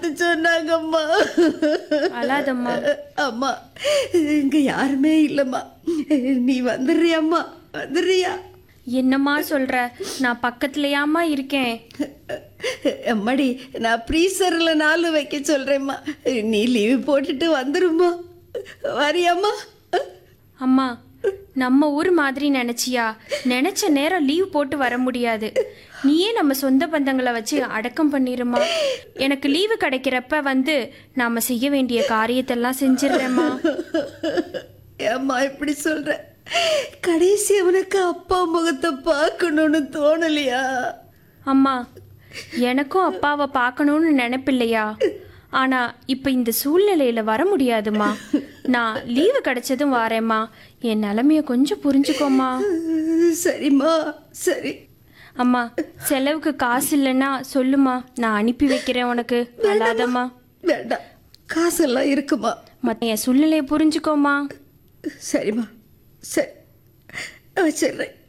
சொன்னாங்கம்மா அழாதம்மா அம்மா இங்க யாருமே இல்லம்மா நீ வந்துடுறியாம்மா வந்துடுறியா என்னம்மா சொல்ற நான் பக்கத்துலயாம்மா இருக்கேன் அம்மாடி நான் ப்ரீசரில் நாலு வைக்க சொல்கிறேம்மா நீ லீவு போட்டுட்டு வந்துரும்மா வரியாம்மா அம்மா நம்ம ஊர் மாதிரி நினைச்சியா நினைச்ச நேரம் லீவ் போட்டு வர முடியாது நீயே நம்ம சொந்த பந்தங்களை வச்சு அடக்கம் பண்ணிருமா எனக்கு லீவு கிடைக்கிறப்ப வந்து நாம செய்ய வேண்டிய காரியத்தெல்லாம் செஞ்சிடுறேம்மா ஏம்மா இப்படி சொல்ற கடைசி அவனுக்கு அப்பா முகத்தை பார்க்கணும்னு தோணலையா அம்மா எனக்கும் அப்பாவை பார்க்கணும்னு நினைப்பில்லையா ஆனா இப்ப இந்த சூழ்நிலையில வர முடியாதும்மா நான் லீவு கிடைச்சதும் வாரேம்மா என் நிலைமைய கொஞ்சம் புரிஞ்சுக்கோமா சரிம்மா சரி அம்மா செலவுக்கு காசு இல்லைன்னா சொல்லுமா நான் அனுப்பி வைக்கிறேன் உனக்கு அல்லாதம்மா வேண்டாம் காசெல்லாம் இருக்குமா மற்ற என் சூழ்நிலையை புரிஞ்சுக்கோமா சரிம்மா சரி வச்சிடுறேன்